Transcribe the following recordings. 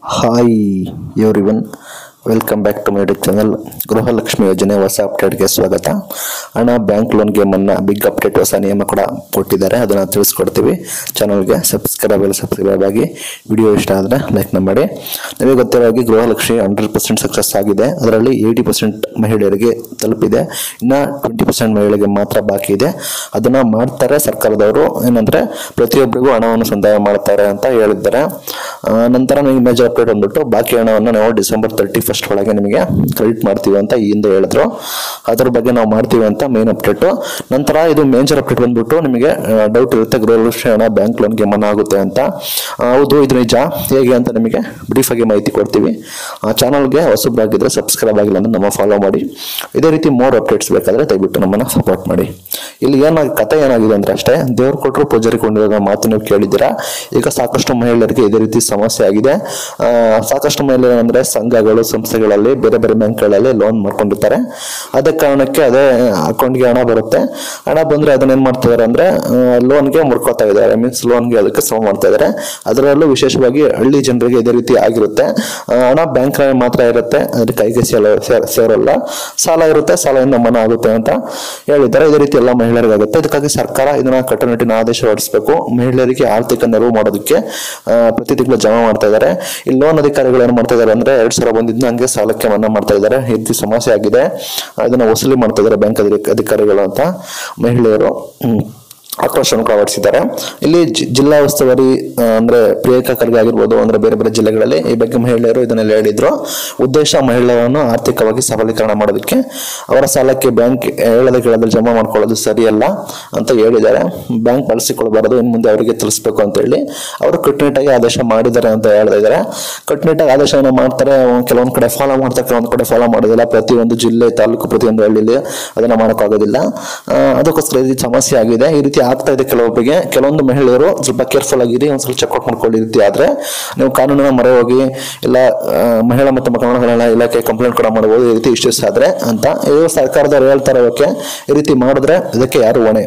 Hi everyone welcome back to my YouTube channel Gruhalakshmi ಯೋಜನೆ ಹೊಸ ಅಪ್ಡೇಟ್ಗೆ ಸ್ವಾಗತ ಹಣ ಬ್ಯಾಂಕ್ ಲೋನ್ಗೆ ಮನ್ನಾ ಬಿಗ್ ಅಪ್ಡೇಟ್ ಹೊಸ ನಿಯಮ ಕೂಡ ಕೊಟ್ಟಿದ್ದಾರೆ ಅದನ್ನು ತಿಳಿಸ್ಕೊಡ್ತೀವಿ ಚಾನಲ್ಗೆ ಸಬ್ಸ್ಕ್ರೈಬ್ ಎಲ್ಲ ಸಬ್ಸ್ಕ್ರೈಬ್ ಆಗಿ ವಿಡಿಯೋ ಇಷ್ಟ ಆದರೆ ಲೈಕ್ನ ಮಾಡಿ ನಿಮಗೆ ಗೊತ್ತಿರೋ ಹಾಗೆ ಗೃಹಲಕ್ಷ್ಮಿ ಹಂಡ್ರೆಡ್ ಪರ್ಸೆಂಟ್ ಸಕ್ಸಸ್ ಆಗಿದೆ ಅದರಲ್ಲಿ ಏಯ್ಟಿ ಪರ್ಸೆಂಟ್ ಮಹಿಳೆಯರಿಗೆ ತಲುಪಿದೆ ಇನ್ನು ಟ್ವೆಂಟಿ ಪರ್ಸೆಂಟ್ ಮಹಿಳೆಗೆ ಮಾತ್ರ ಬಾಕಿ ಇದೆ ಅದನ್ನು ಮಾಡ್ತಾರೆ ಸರ್ಕಾರದವರು ಏನಂದರೆ ಪ್ರತಿಯೊಬ್ಬರಿಗೂ ಹಣವನ್ನು ಸಂದಾಯ ಮಾಡ್ತಾರೆ ಅಂತ ಹೇಳಿದ್ದಾರೆ ಆ, ನಂತರ ನಿಮಗೆ ಮೇಜರ್ ಅಪ್ಡೇಟ್ ಬಂದ್ಬಿಟ್ಟು ಬಾಕಿ ಹಣವನ್ನು ನಾವು ಡಿಸೆಂಬರ್ ತರ್ಟಿ ಫಸ್ಟ್ ಒಳಗೆ ನಿಮಗೆ ಕ್ರೆಡಿಟ್ ಮಾಡ್ತೀವಿ ಅಂತ ಈ ಹಿಂದೆ ಹೇಳಿದ್ರು ಅದ್ರ ಬಗ್ಗೆ ನಾವು ಮಾಡ್ತೀವಿ ಅಂತ ಮೇನ್ ಅಪ್ಡೇಟು ನಂತರ ಇದು ಮೇಜರ್ ಅಪ್ಡೇಟ್ ಬಂದ್ಬಿಟ್ಟು ನಿಮಗೆ ಡೌಟ್ ಇರುತ್ತೆ ಗೃಹಲಕ್ಷ್ಮಿ ಹಣ ಬ್ಯಾಂಕ್ ಲೋನ್ಗೆ ಮನ್ನಾ ಆಗುತ್ತೆ ಅಂತ ಆ, ಹೌದು ಇದು ನಿಜ ಹೇಗೆ ಅಂತ ನಿಮಗೆ ಬ್ರೀಫ್ ಆಗಿ ಮಾಹಿತಿ ಕೊಡ್ತೀವಿ ಆ ಚಾನಲ್ಗೆ ಹೊಸಬ್ರಾಗಿದ್ರೆ ಸಬ್ಸ್ಕ್ರೈಬ್ ಆಗಿಲ್ಲ ಅಂದ್ರೆ ನಮ್ಮ ಫಾಲೋ ಮಾಡಿ ಇದೇ ರೀತಿ ಮೋರ್ ಅಪ್ಡೇಟ್ಸ್ ಬೇಕಾದ್ರೆ ದಯವಿಟ್ಟು ನಮ್ಮನ್ನ ಸಪೋರ್ಟ್ ಮಾಡಿ ಇಲ್ಲಿ ಏನಾಗಿ ಕತೆ ಏನಾಗಿದೆ ಅಂದ್ರೆ ಅಷ್ಟೇ ದೇವ್ರು ಕೊಟ್ಟರು ಪೂಜಾರಿ ಕೊಂಡಿರೋ ಮಾತು ನೀವು ಕೇಳಿದ್ದೀರಾ ಈಗ ಸಾಕಷ್ಟು ಮಹಿಳೆಯರಿಗೆ ಇದೇ ರೀತಿ ಸಮಸ್ಯೆ ಆಗಿದೆ ಆ, ಸಾಕಷ್ಟು ಮಹಿಳೆಯರು ಅಂದ್ರೆ ಸಂಘಗಳು ಸಂಸ್ಥೆಗಳಲ್ಲಿ ಬೇರೆ ಬೇರೆ ಬ್ಯಾಂಕ್ಗಳಲ್ಲಿ ಲೋನ್ ಮಾಡ್ಕೊಂಡಿರ್ತಾರೆ ಅದೇ ಕಾರಣಕ್ಕೆ ಅದೇ ಅಕೌಂಟ್ಗೆ ಹಣ ಬರುತ್ತೆ ಹಣ ಬಂದ್ರೆ ಅದನ್ನ ಏನ್ ಮಾಡ್ತಾ ಇದಾರೆ ಅಂದ್ರೆ ಲೋನ್ಗೆ ಮುರ್ಕೋತಾ ಇದ್ದಾರೆ ಮೀನ್ಸ್ ಲೋನ್ಗೆ ಅದಕ್ಕೆ ಸಮ ಮಾಡ್ತಾ ಇದ್ದಾರೆ ಅದರಲ್ಲೂ ವಿಶೇಷವಾಗಿ ಹಳ್ಳಿ ಜನರಿಗೆ ಇದೇ ರೀತಿ ಆಗಿರುತ್ತೆ ಆ, ಹಣ ಬ್ಯಾಂಕ್ ಮಾತ್ರ ಇರುತ್ತೆ ಅದ್ರ ಕೈಗೆ ಸೇಲ ಸೇರ್- ಸೇರಲ್ಲ ಸಾಲ ಇರುತ್ತೆ ಸಾಲದಿಂದ ಮನ ಆಗುತ್ತೆ ಅಂತ ಹೇಳಿದ್ದಾರೆ ಇದೇ ರೀತಿ ಎಲ್ಲ ಮಹಿಳೆಯರಿಗೆ ಆಗುತ್ತೆ ಇದಕ್ಕಾಗಿ ಸರ್ಕಾರ ಇದನ್ನ ಕಟ್ಟುನಿಟ್ಟಿನ ಆದೇಶ ಹೊರಡಿಸಬೇಕು ಮಹಿಳೆಯರಿಗೆ ಆರ್ಥಿಕ ನೆರವು ಮಾಡೋದಕ್ಕೆ ಆ, ಪ್ರತಿ ತಿಂಗಳು ಜಮಾ ಮಾಡ್ತಾ ಇದ್ದಾರೆ ಈ ಲೋನ್ ಅಧಿಕಾರಿಗಳು ಏನ್ ಮಾಡ್ತಾ ಇದ್ದಾರೆ ಅಂದ್ರೆ ಎರಡ್ ಸಾವಿರ ಬಂದಿದ್ದ ಹಂಗೆ ಸಾಲಕ್ಕೆ ಮನ್ನಾ ಮಾಡ್ತಾ ಇದ್ದಾರೆ ಈ ರೀತಿ ಸಮಸ್ಯೆ ಆಗಿದೆ ಅದನ್ನ ವಸೂಲಿ ಮಾಡ್ತಾ ಇದ್ದಾರೆ ಬ್ಯಾಂಕ್ ಅಧಿಕಾರಿಗಳು ಅಂತ ಮಹಿಳೆಯರು ಹ್ಮ್. ಆಕ್ರೋಶವನ್ನು ಹೊರಡಿಸಿದ್ದಾರೆ ಇಲ್ಲಿ ಜಿ- ಜಿಲ್ಲಾ ಉಸ್ತುವಾರಿ ಆ, ಅಂದ್ರೆ ಪ್ರಿಯಾಂಕಾ ಖರ್ಗೆ ಆಗಿರ್ಬೋದು ಅಂದ್ರೆ ಬೇರೆ ಬೇರೆ ಜಿಲ್ಲೆಗಳಲ್ಲಿ ಈ ಬಗ್ಗೆ ಮಹಿಳೆಯರು ಇದನ್ನೆಲ್ಲ ಹೇಳಿದ್ರು ಉದ್ದೇಶ ಮಹಿಳೆಯರನ್ನು ಆರ್ಥಿಕವಾಗಿ ಸಬಲೀಕರಣ ಮಾಡೋದಕ್ಕೆ ಅವರ ಸಾಲಕ್ಕೆ ಬ್ಯಾಂಕ್ ಹೇಳದ ಕೇಳದಲ್ಲಿ ಜಮಾ ಮಾಡ್ಕೊಳ್ಳೋದು ಸರಿಯಲ್ಲ ಅಂತ ಹೇಳಿದ್ದಾರೆ ಬ್ಯಾಂಕ್ ಬಳಸಿಕೊಳ್ಬಾರದು ಇನ್ನು ಮುಂದೆ ಅವರಿಗೆ ತಿಳಿಸ್ಬೇಕು ಅಂತ ಹೇಳಿ ಅವರು ಕಟ್ಟುನಿಟ್ಟಾಗಿ ಆದೇಶ ಮಾಡಿದ್ದಾರೆ ಅಂತ ಹೇಳ್ತಾ ಇದ್ದಾರೆ ಕಟ್ಟುನಿಟ್ಟಾಗಿ ಆದೇಶವನ್ನು ಮಾಡ್ತಾರೆ ಕೆಲವೊಂದು ಕಡೆ ಫಾಲೋ ಮಾಡ್ತಾರೆ ಕೆಲವೊಂದು ಕಡೆ ಫಾಲೋ ಮಾಡೋದಿಲ್ಲ ಪ್ರತಿಯೊಂದು ಜಿಲ್ಲೆ ತಾಲೂಕು ಪ್ರತಿಯೊಂದು ಹಳ್ಳಿಲಿ ಅದನ್ನ ಮಾಡೋಕ್ಕಾಗೋದಿಲ್ಲ ಆ, ಅದಕ್ಕೋಸ್ಕರ ಈ ರೀತಿ ಸಮಸ್ಯೆ ಆಗಿದೆ ಈ ರೀತಿ ಆಗ್ತಾ ಇದೆ ಕೆಲವೊಬ್ಬರಿಗೆ ಕೆಲವೊಂದು ಮಹಿಳೆಯರು ಸ್ವಲ್ಪ ಕೇರ್ಫುಲ್ ಆಗಿರಿ ಒಂದ್ಸಲ ಚೆಕ್ಔಟ್ ಮಾಡ್ಕೊಳ್ಳಿ ಈ ರೀತಿ ಆದ್ರೆ ನೀವು ಕಾನೂನಿನ ಮೊರೆ ಹೋಗಿ ಇಲ್ಲ ಆ, ಮಹಿಳಾ ಮತ್ತು ಮಕ್ಕಳ ಕಲ್ಯಾಣ ಇಲಾಖೆ ಕಂಪ್ಲೇಂಟ್ ಕೂಡ ಮಾಡಬಹುದು ಈ ರೀತಿ ಇಶ್ಯೂಸ್ ಆದ್ರೆ ಅಂತ ಇದು ಸರ್ಕಾರದವ್ರು ಹೇಳ್ತಾರೆ ಓಕೆ ಈ ರೀತಿ ಮಾಡಿದ್ರೆ ಇದಕ್ಕೆ ಯಾರು ಹೊಣೆ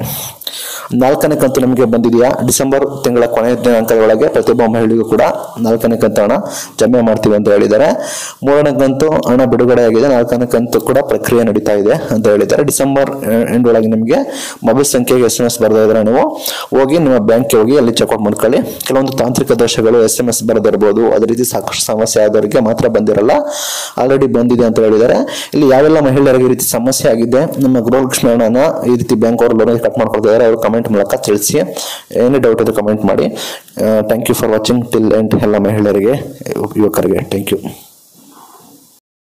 ನಾಲ್ಕನೇ ಕಂತು ನಿಮಗೆ ಬಂದಿದೆಯಾ ಡಿಸೆಂಬರ್ ತಿಂಗಳ ಕೊನೆಯ ದಿನಾಂಕದ ಒಳಗೆ ಪ್ರತಿಯೊಬ್ಬ ಮಹಿಳೆಗೂ ಕೂಡ ನಾಲ್ಕನೇ ಕಂತು ಹಣ ಜಮೆ ಮಾಡ್ತೀವಿ ಅಂತ ಹೇಳಿದ್ದಾರೆ ಮೂರನೇ ಕಂತು ಹಣ ಬಿಡುಗಡೆ ಆಗಿದೆ ನಾಲ್ಕನೇ ಕಂತು ಕೂಡ ಪ್ರಕ್ರಿಯೆ ನಡೀತಾ ಇದೆ ಅಂತ ಹೇಳಿದ್ದಾರೆ ಡಿಸೆಂಬರ್ ಎಂಡ್ ಒಳಗೆ ನಿಮಗೆ ಮೊಬೈಲ್ ಸಂಖ್ಯೆಗೆ ಎಸ್ ಎಂ ಎಸ್ ಬರ್ತಾ ಇದ್ರೆ ನೀವು ಹೋಗಿ ನಿಮ್ಮ ಬ್ಯಾಂಕ್ಗೆ ಹೋಗಿ ಅಲ್ಲಿ ಚೆಕ್ಔಟ್ ಮಾಡ್ಕೊಳ್ಳಿ ಕೆಲವೊಂದು ತಾಂತ್ರಿಕ ದೋಷಗಳು ಎಸ್ ಎಂ ಎಸ್ ಬರದಿರ್ಬೋದು ಅದೇ ರೀತಿ ಸಾಕಷ್ಟು ಸಮಸ್ಯೆ ಆದವರಿಗೆ ಮಾತ್ರ ಬಂದಿರಲ್ಲ ಆಲ್ರೆಡಿ ಬಂದಿದೆ ಅಂತ ಹೇಳಿದ್ದಾರೆ ಇಲ್ಲಿ ಯಾವೆಲ್ಲ ಮಹಿಳೆಯರಿಗೆ ಈ ರೀತಿ ಸಮಸ್ಯೆ ಆಗಿದೆ ನಮ್ಮ ಗೃಹಲಕ್ಷ್ಮಿ ಹಣನ ಈ ರೀತಿ ಬ್ಯಾಂಕ್ ಅವರು ಲೋನ್ ಕಟ್ ಮಾಡ್ಕೊಳ್ತಾ ಇದ್ದಾರೆ ಅವರು ಕಮೆಂಟ್ ಮೂಲಕ ತಿಳಿಸಿ ಏನೇ ಡೌಟ್ ಇದ್ರೆ ಕಮೆಂಟ್ ಮಾಡಿ thank you for watching till end ಎಲ್ಲ ಮಹಿಳೆಯರಿಗೆ ಯುವಕರಿಗೆ ಥ್ಯಾಂಕ್ ಯು